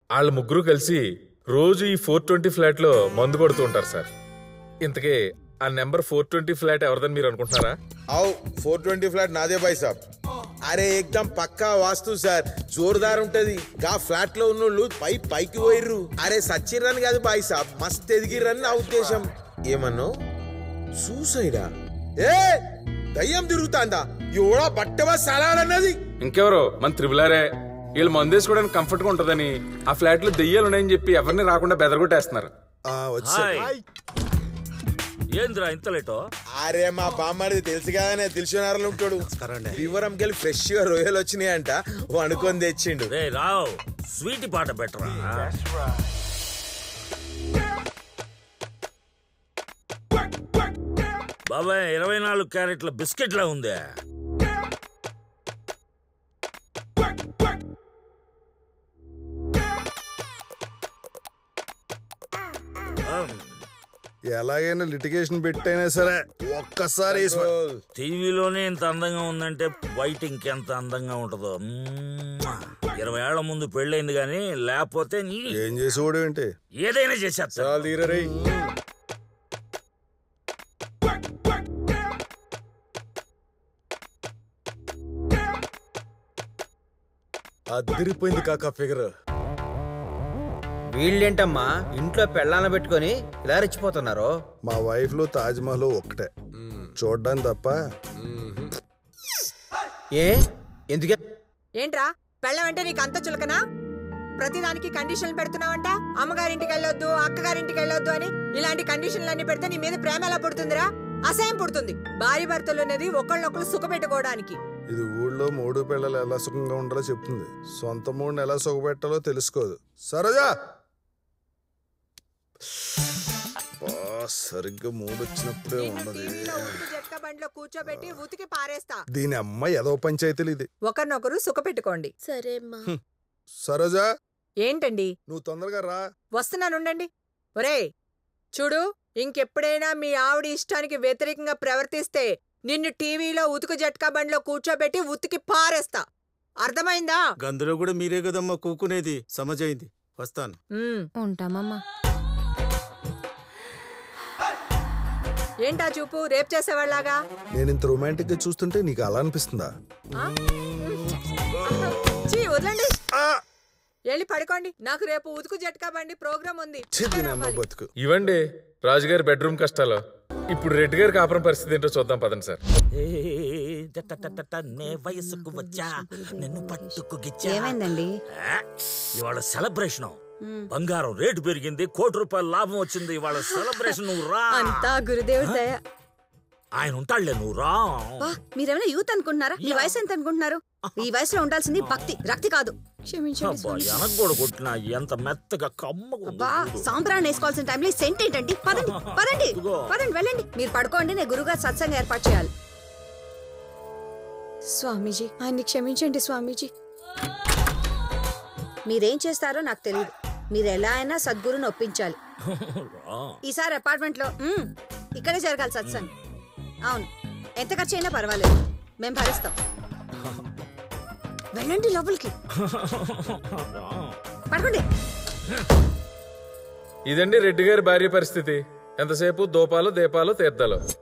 వాళ్ళ ముగ్గురు కలిసి రోజు ఈ ఫోర్ ట్వంటీ ఫ్లాట్ లో మందు కొడుతూ ఉంటారు సార్ ఇంతకీ ఆ నెంబర్ ఫోర్ ట్వంటీ ఫ్లాట్ ఎవరిదని మీరు అనుకుంటున్నారా आओ 420 ఫ్లాట్ నాదే బాయ్ సాబ్ అరే ఏకదం పక్కా వాస్తు సార్ జోర్దార్ ఉంటది గా ఫ్లాట్ లో ఉన్నోళ్ళు పై పైకి పోయిర్రు అరే సచ్చిర్రని కాదు బాయ్ సాబ్ మస్త్ ఎదిగిర్రని నా ఉద్దేశం ఏమన్నావు సూసైడా ఏ దయ్యం తిరుగుతాందా ఎవడా బట్టవా సలాడన్నది ఇంకెవరో మన త్రిబులారే వీళ్ళు మందు వేసుకోవడానికి కంఫర్ట్ గా ఉంటదని ఆ ఫ్లాట్ లో దెయ్యాలు ఉన్నాయని చెప్పి ఎవరిని రాకుండా బెదరగొట్టేస్తున్నారు హాయ్ ఏంద్రా ఇంత లేటో అరే మా బామ్మడిది తెలుసు కదనే తెలిసినారలు ఉంటాడు వివరం గెలి ఫ్రెష్ గా రొయ్యలు వచ్చినాయంట అనుకొని తెచ్చిండు రే రావ్ స్వీట్ పాట బెటరా బాబాయ్ ఇరవై నాలుగు క్యారెట్ల బిస్కెట్లా ఉందే ఎలాగైనా లిటిగేషన్ పెట్టైనా సరే ఒక్కసారి వేసి- టీవీలోనే ఇంత అందంగా ఉందంటే బయట ఇంకెంత అందంగా ఉంటుందో మ్మ్. ఇరవై ఏళ్ల ముందు పెళ్ళైంది కానీ లేకపోతే నీ ఏం చేసేవాడు ఏంటి ఏదైనా చేసేస్తా చాలా తీరరే అదిరిపోయింది కాక ఫిగర్ వీళ్ళేంటమ్మా ఇంట్లో పెళ్ళాన పెట్టుకొని ఇలా రెచ్చిపోతున్నారు మా వైఫ్ లో తాజ్ మహల్ ఒక్కటే చూడ్డానికి తప్ప ఏ ఎందుకే ఏంట్రా పెళ్ళమంటే నీకు అంత చులకనా ప్రతిదానికి కండిషన్లు పెడుతున్నావంట అమ్మగారింటికి వెళ్ళొద్దు అక్కగారింటికి వెళ్ళొద్దు అని ఇలాంటి కండిషన్లు అన్ని పెడితే నీ మీద ప్రేమ ఎలా పుడుతుందిరా అసహ్యం పుడుతుంది భార్య భర్తలు అనేది ఒకళ్ళొకళ్ళు సుఖపెట్టుకోవడానికి ఇది ఊళ్ళో మూడు పిల్లలు ఎలా సుఖంగా ఉండాలో చెప్తుంది సొంత మూడుని ఎలా సుఖపెట్టాలో తెలుసుకోదు సరోజా బా, సరిగ్గా మూడు వచ్చినప్పుడే నిన్ను ఉన్నది టీవీలో ఉతికి జట్కా బండిలో కూర్చోబెట్టి ఉతికి పారేస్తా దీని అమ్మ ఏదో పంచాయతీలు ఇది ఒకరినొకరు సుఖపెట్టుకోండి సరే అమ్మా సరోజా ఏంటండి నువ్వు తొందరగా రా వస్తున్నానుండండి ఒరే చూడు ఇంకెప్పుడైనా మీ ఆవిడ ఇష్టానికి వ్యతిరేకంగా ప్రవర్తిస్తే నిన్ను టీవీలో ఉతుకు జట్కా బండిలో కూర్చోబెట్టి ఉతికి పారేస్తా అర్థమైందా గందులో కూడా మీరే కదమ్మా కూకునేది సమజైంది వస్తాను ఉమ్, ఉంటామమ్మా ఏంటా చూపు రేప్ చేసేవాళ్ళగా నేను ఇంత రొమాంటిక్ గా చూస్తుంటే నీకు అలా అనిపిస్తుందా చీ వదలండి వెళ్ళి పడుకోండి నాకు రేపు ఉతుకు జట్కా బండి ప్రోగ్రామ్ ఉంది ఛీ, దీని అమ్మ బతుకు ఇవ్వండి రాజుగారి బెడ్రూమ్ కష్టాలు ఇప్పుడు రెడ్డి గారి కాపురం పరిస్థితి ఏంటో చూద్దాం పదండి సార్ ఏ, టటటటట, నే వయసుకు వచ్చా నిన్ను పట్టుకు గిచ్చా ఏమైందండి ఆ, ఇవాళ సెలబ్రేషన్ బంగారం రేటు పెరిగింది కోటి రూపాయల లాభం వచ్చింది ఇవాళ సెలబ్రేషన్ నువ్వు రా అంతా గురుదేవుడి దయ ఆయన ఉంటాడులే నువ్వు రా వా, మీరేమైనా యూత్ అనుకుంటున్నారా మీ వయసు ఎంత అనుకుంటున్నారు ఈ వయసులో ఉండాల్సింది భక్తి రక్తి కాదు క్షమించండి అబ్బా వెనక కూడా కొట్టిన ఎంత మెత్తగా కమ్మగా బా సాంబ్రాన్ని వేసుకోవాల్సిన టైంలో ఈ సెంట్ ఏంటండి పదండి పదండి ఇదిగో. పదండి వెళ్ళండి మీరు పడుకోండి నేను గురుగారు సత్సంగం ఏర్పాటు చేయాలి స్వామీజీ ఆయన్ని క్షమించండి స్వామీజీ మీరేం చేస్తారో నాకు తెలియదు మీరు ఎలా అయినా సద్గురుని ఒప్పించాలి రా. ఈసారి అపార్ట్మెంట్ లో మ్మ్, ఇక్కడే జరగాలి సత్సంగ్ అవును ఎంత ఖర్చు అయినా పర్వాలేదు మేము భరిస్తాం వెళ్ళండి లోపలికి పడుకోండి ఇదండి రెడ్డి గారి భార్య పరిస్థితి ఎంతసేపు దూపాలు దీపాలు తీర్థాలు